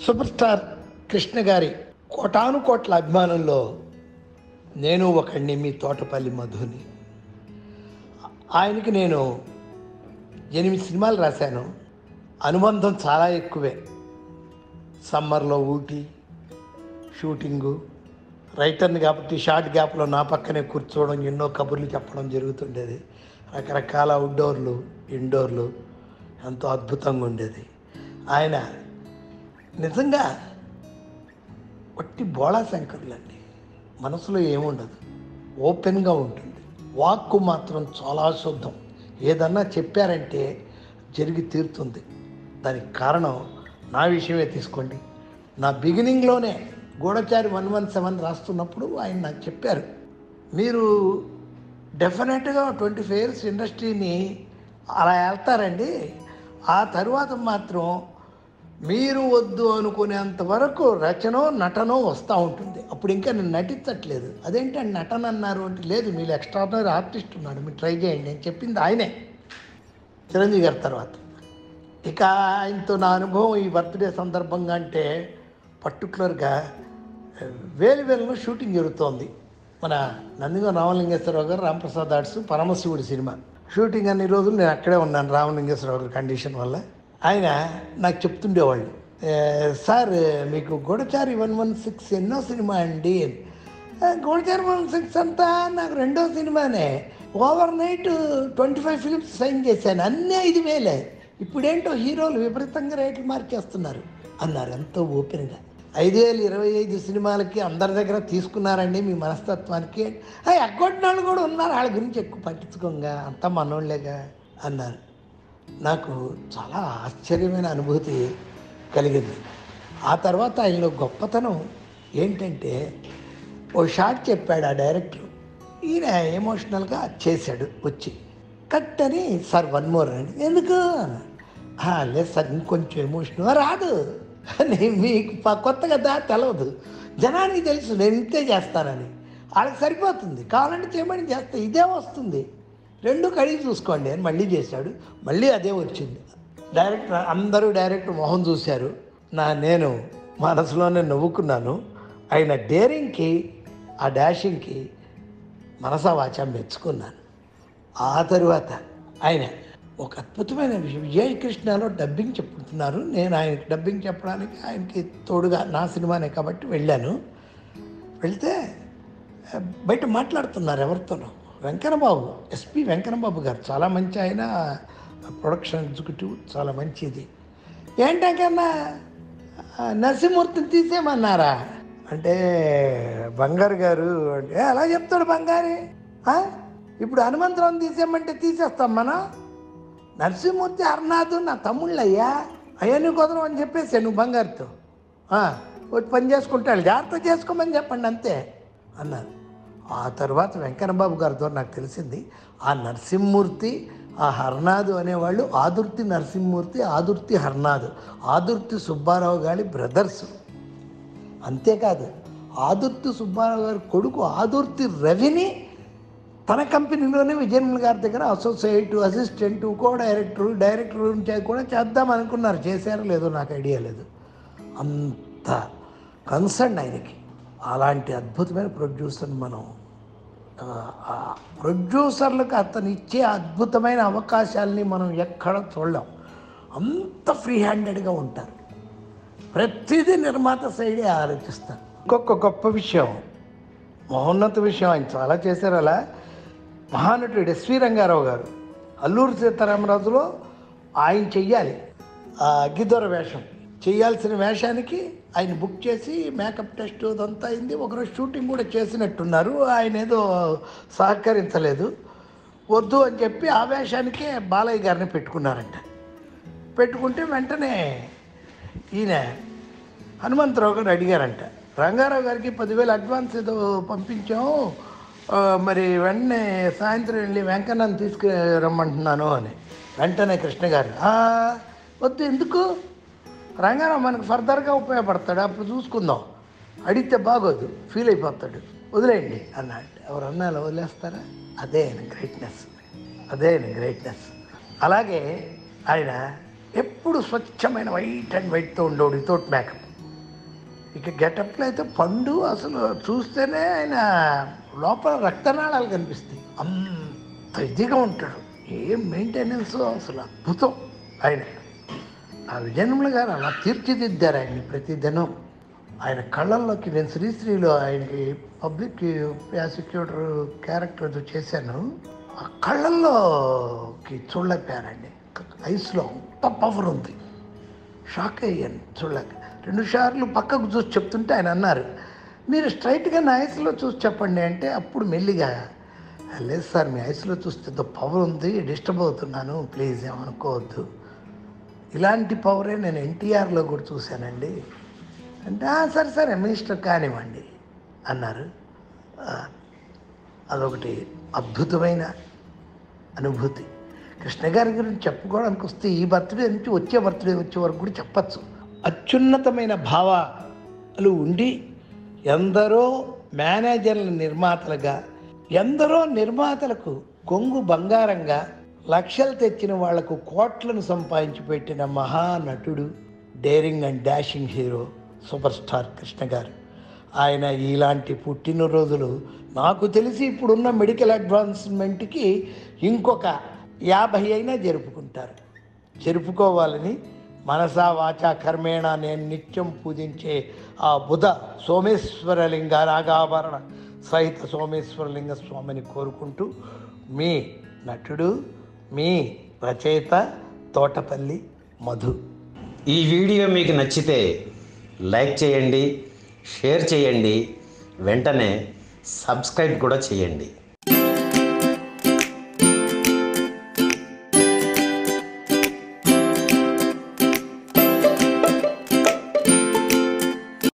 Super star Krishna గారి కోటాను కోట్ల అభిమానంలో నేను ఒకడిని మీ తోటపల్లి మధుని ఆయనకి నేను ఎనిమిది సినిమాలు రాశాను అనుబంధం చాలా ఎక్కువే సమ్మర్లో ఊటీ షూటింగు రైటర్ని కాబట్టి షార్ట్ గ్యాప్లో నా పక్కనే కూర్చోవడం ఎన్నో కబుర్లు చెప్పడం జరుగుతుండేది రకరకాల అవుట్డోర్లు ఇండోర్లు ఎంతో అద్భుతంగా ఉండేది ఆయన నిజంగా వట్టి బోళా శంకరులండి మనసులో ఏముండదు ఓపెన్గా ఉంటుంది వాక్కు మాత్రం చాలా శుద్ధం ఏదన్నా చెప్పారంటే జరిగి తీరుతుంది దానికి కారణం నా విషయమే తీసుకోండి నా బిగినింగ్లోనే గూఢచారి వన్ వన్ సెవెన్ రాస్తున్నప్పుడు ఆయన నాకు చెప్పారు మీరు డెఫినెట్గా ట్వంటీ ఫైవ్ ఇయర్స్ ఇండస్ట్రీని అలా వెళ్తారండి ఆ తరువాత మాత్రం మీరు వద్దు అనుకునేంత వరకు రచనో నటనో వస్తూ ఉంటుంది అప్పుడు ఇంకా నేను నటించట్లేదు అదేంటండి నటన అన్నారు అంటే లేదు మీరు ఎక్స్ట్రాడినరీ ఆర్టిస్ట్ ఉన్నాడు మీరు ట్రై చేయండి అని చెప్పింది ఆయనే చిరంజీవి గారి తర్వాత ఇక ఆయనతో నా అనుభవం ఈ బర్త్డే సందర్భంగా అంటే పర్టికులర్గా వేలు వేలలో షూటింగ్ జరుగుతోంది మన నందిగో రామలింగేశ్వరరావు గారు రామప్రసాద్ ఆర్ట్స్ పరమశివుడి సినిమా షూటింగ్ అన్ని రోజులు నేను అక్కడే ఉన్నాను రామలింగేశ్వరరావు గారి కండిషన్ వల్ల ఆయన నాకు చెప్తుండేవాళ్ళు "ఏ, సార్ మీకు గూఢచారి వన్ వన్ సిక్స్ ఎన్నో సినిమా అండి "ఆ, గూఢచారి వన్ సిక్స్ అంతా నాకు రెండో సినిమానే overnight twenty five films sign చేశాను అన్నీ ఐదు వేలే ఇప్పుడేంటో హీరోలు విపరీతంగా రేట్లు మార్చేస్తున్నారు అన్నారు ఎంతో ఓపెన్గా ఐదు వేలు ఇరవై ఐదు సినిమాలకి అందరి దగ్గర తీసుకున్నారండి మీ మనస్తత్వానికి ఆ ఎగ్గొట్టిన వాళ్ళు కూడా ఉన్నారు వాళ్ళ గురించి ఎక్కువ పట్టించుకోంగా అంతా మనోళ్ళేగా అన్నారు నాకు చాలా ఆశ్చర్యమైన అనుభూతి కలిగింది ఆ తర్వాత ఆయనలో గొప్పతనం ఏంటంటే ఓ షాట్ చెప్పాడు ఆ డైరెక్టర్ ఈయన ఎమోషనల్గా చేశాడు వచ్చి కట్ అని సార్ వన్ మోర్ అండి ఎందుకు "ఆ, లేదు సార్ ఇంకొంచెం ఎమోషన్ రాదు అని మీకు ప- కొత్త కదా తెలవదు జనానికి తెలుసు నేను ఇంతే చేస్తానని వాళ్ళకి సరిపోతుంది కావాలంటే చేయమని చేస్తే ఇదే వస్తుంది రెండు కడిగి చూసుకోండి అని మళ్ళీ చేశాడు మళ్ళీ అదే వచ్చింది డైరెక్టర్ అందరూ డైరెక్టర్ మొహం చూశారు నా నేను మనసులోనే నవ్వుకున్నాను ఆయన డేరింగ్కి ఆ డాషింగ్కి మనసా వాచా మెచ్చుకున్నాను ఆ తరువాత ఆయన ఒక అద్భుతమైన విషయం విజయకృష్ణలో డబ్బింగ్ చెప్పుతున్నారు నేను ఆయనకి డబ్బింగ్ చెప్పడానికి ఆయనకి తోడుగా నా సినిమానే కాబట్టి వెళ్ళాను వెళ్తే ఆ, బయట మాట్లాడుతున్నారు ఎవరితోనో వెంకన్నబాబు ఎస్పి వెంకన్నబాబు గారు చాలా మంచి ఆయన ప్రొడక్షన్ ఎగ్జిక్యూటివ్ చాలా మంచిది ఏంటంకన్నా ఆ, నరసింహమూర్తిని తీసేయమన్నారా అంటే బంగారు గారు అంటే "ఏ, అలా చెప్తాడు బంగారే ఆ? ఇప్పుడు హనుమంతరావు తీసేయమంటే తీసేస్తాం మనం నరసింహమూర్తి అర్నాథ్ నా తమ్ముళ్ళయ్యా అవన్నీ కుదరం అని చెప్పేసి నువ్వు బంగారుతో "ఆ, వచ్చి పని చేసుకుంటాడు జాగ్రత్త చేసుకోమని చెప్పండి అంతే అన్నారు ఆ తర్వాత వెంకన్నబాబు గారితో నాకు తెలిసింది ఆ నరసింహమూర్తి ఆ హర్నాథ్ అనేవాళ్ళు ఆదుర్తి నరసింహమూర్తి ఆదుర్తి హర్నాథ్ ఆదుర్తి సుబ్బారావు గారి బ్రదర్స్ అంతేకాదు ఆదుర్తి సుబ్బారావు గారి కొడుకు ఆదుర్తి రవిని తన కంపెనీలోనే విజయన్ గారి దగ్గర associate assistant co director director నుంచి కూడా చేద్దాం అనుకున్నారు చేశారో లేదో నాకు ఐడియా లేదు అంత కన్సర్న్ ఆయనకి అలాంటి అద్భుతమైన ప్రొడ్యూసర్ని మనం ఆ, ఆ ప్రొడ్యూసర్లకు అతను ఇచ్చే అద్భుతమైన అవకాశాలని మనం ఎక్కడ చూడలేం అంత ఫ్రీ హ్యాండెడ్గా ఉంటారు ప్రతిదీ నిర్మాత సైడే ఆలోచిస్తారు ఇంకొక గొప్ప విషయం మహోన్నత విషయం ఆయన చాలా చేశారు అలా మహానటుడు ఎస్వి రంగారావు గారు అల్లూరు సీతారామరాజులో ఆయన చెయ్యాలి ఆ అగ్గిదొర వేషం చేయాల్సిన వేషానికి ఆయన బుక్ చేసి మేకప్ టెస్ట్ అదంతా అయింది ఒకరోజు షూటింగ్ కూడా చేసినట్టున్నారు ఆయన ఏదో సహకరించలేదు వద్దు అని చెప్పి ఆ వేషానికే బాలయ్య గారిని పెట్టుకున్నారంట పెట్టుకుంటే వెంటనే ఈయన హనుమంతరావు గారు అడిగారంట రంగారావు గారికి పదివేలు అడ్వాన్స్ ఏదో పంపించాము ఆ, మరి వెంటనే సాయంత్రం వెళ్ళి వెంకన్నని తీసుకురమ్మంటున్నాను అని వెంటనే కృష్ణ గారు "ఆ, వద్దు ఎందుకు రంగారావు మనకు ఫర్దర్గా ఉపయోగపడతాడు అప్పుడు చూసుకుందాం అడిగితే బాగోదు ఫీల్ అయిపోతాడు వదిలేయండి అన్నాడు ఎవరన్నా అలా వదిలేస్తారా అదే ఆయన గ్రేట్నెస్ అదే ఆయన గ్రేట్నెస్ అలాగే ఆయన ఎప్పుడు స్వచ్ఛమైన వైట్ అండ్ వైట్తో ఉండేవాడు వితౌట్ మేకప్ ఇక గెటప్లో అయితే పండు అసలు చూస్తేనే ఆయన లోపల రక్తనాళాలు కనిపిస్తాయి అంత ఇదిగా ఉంటాడు ఏం మెయింటెనెన్స్ అసలు అద్భుతం ఆయన ఆ విజయనముల గారు అలా తీర్చిదిద్దారు ఆయన్ని ప్రతి దినం ఆయన కళ్ళల్లోకి నేను శ్రీశ్రీలో ఆయనకి పబ్లిక్ ప్రాసిక్యూటర్ క్యారెక్టర్ ఏదో చేశాను ఆ కళ్ళల్లోకి చూడలేకపోయానండి ఐస్లో అంత పవర్ ఉంది షాక్ అయ్యాను చూడలేక రెండు సార్లు పక్కకు చూసి చెప్తుంటే ఆయన అన్నారు మీరు స్ట్రైట్గా నా ఐస్లో చూసి చెప్పండి అంటే అప్పుడు మెల్లిగా లేదు సార్ మీ ఐస్లో చూస్తే ఏదో పవర్ ఉంది డిస్టర్బ్ అవుతున్నాను ప్లీజ్ ఏమనుకోవద్దు ఇలాంటి పవరే నేను ఎన్టీఆర్లో కూడా చూశానండి అంటే "ఆ, సరే సరే మినిస్టర్ కానివ్వండి అన్నారు ఆ, అదొకటి అద్భుతమైన అనుభూతి కృష్ణ గారి గురించి చెప్పుకోవడానికి వస్తే ఈ బర్త్డే నుంచి వచ్చే బర్త్డే వచ్చే వరకు కూడా చెప్పచ్చు అత్యున్నతమైన భావాలు ఉండి ఎందరో మేనేజర్ల నిర్మాతలుగా ఎందరో నిర్మాతలకు కొంగు బంగారంగా లక్షలు తెచ్చిన వాళ్లకు కోట్లను సంపాదించి పెట్టిన మహానటుడు daring and dashing hero super star Krishna గారు ఆయన ఇలాంటి పుట్టినరోజులు నాకు తెలిసి ఇప్పుడున్న మెడికల్ అడ్వాన్స్మెంట్కి ఇంకొక యాభై అయినా జరుపుకుంటారు జరుపుకోవాలని మనసా వాచా కర్మేణ నేను నిత్యం పూజించే ఆ బుధ సోమేశ్వరలింగ రాగాభరణ సహిత సోమేశ్వరలింగ స్వామిని కోరుకుంటూ మీ నటుడు మీ రచయిత తోటపల్లి మధు ఈ వీడియో మీకు నచ్చితే లైక్ చేయండి షేర్ చేయండి వెంటనే సబ్స్క్రైబ్ కూడా చేయండి